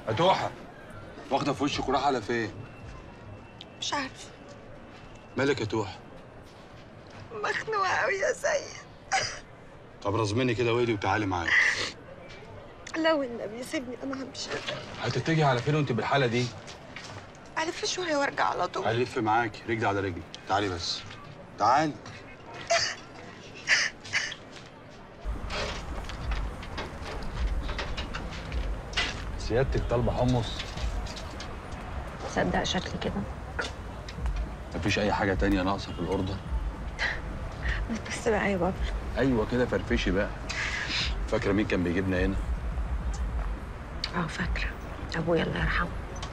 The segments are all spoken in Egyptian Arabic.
يا توحة واخدة في وشك ورايحة على فين؟ مش عارفه مالك يا توحة؟ مخنوقه قوي يا سيد طب رزمني كده وايدي وتعالي معايا لو النبي سيبني انا همشي هتتجهي على فين وانت بالحالة دي؟ الف شويه وارجع على طول هلف معاكي رجلي على رجلي تعالي بس تعالي سيادتك طالبة حمص تصدق شكلي كده مفيش أي حاجة تانية ناقصة في الأوردر بس بقى يا بابلو أيوة كده فرفشي بقى فاكرة مين كان بيجيبنا هنا؟ اه فاكره ابويا الله يرحمه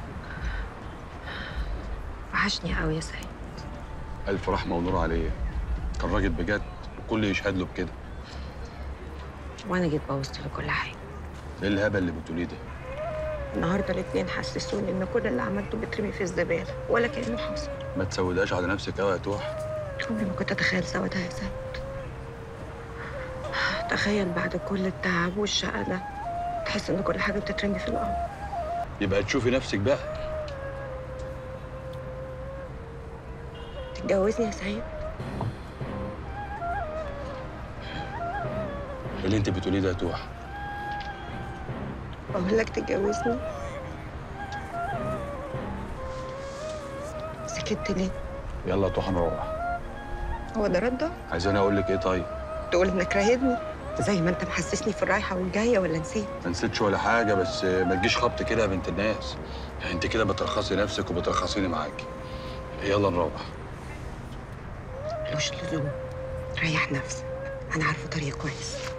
وحشني قوي يا سيد ألف رحمة ونور عليه كان راجل بجد وكل يشهد له بكده وانا جيت بوظت له كل حاجه إيه الهبل اللي بتقوليه ده؟ النهارده الاثنين حسسوني ان كل اللي عملته بترمي في الزباله ولا كانه حصل ما تسوداش على نفسك قوي يا توح عمري ما كنت اتخيل سوادها يا سيد تخيل بعد كل التعب والشقه ده تحس ان كل حاجه بتترمي في الارض يبقى تشوفي نفسك بقى تتجوزني يا سيد اللي انت بتقوليه ده يا توح بقول لك تتجوزني سكت ليه يلا يا توح نروح هو ده رده عايزاني اقول لك ايه طيب تقول انك راهبني زي ما انت محسسني في الرايحه والجايه ولا نسيت ما نسيتش ولا حاجه بس ما تجيش خبط كده يا بنت الناس يعني انت كده بترخصي نفسك وبترخصيني معاكي يلا نروح ملوش لزوم ريح نفسك انا عارفه طريق كويس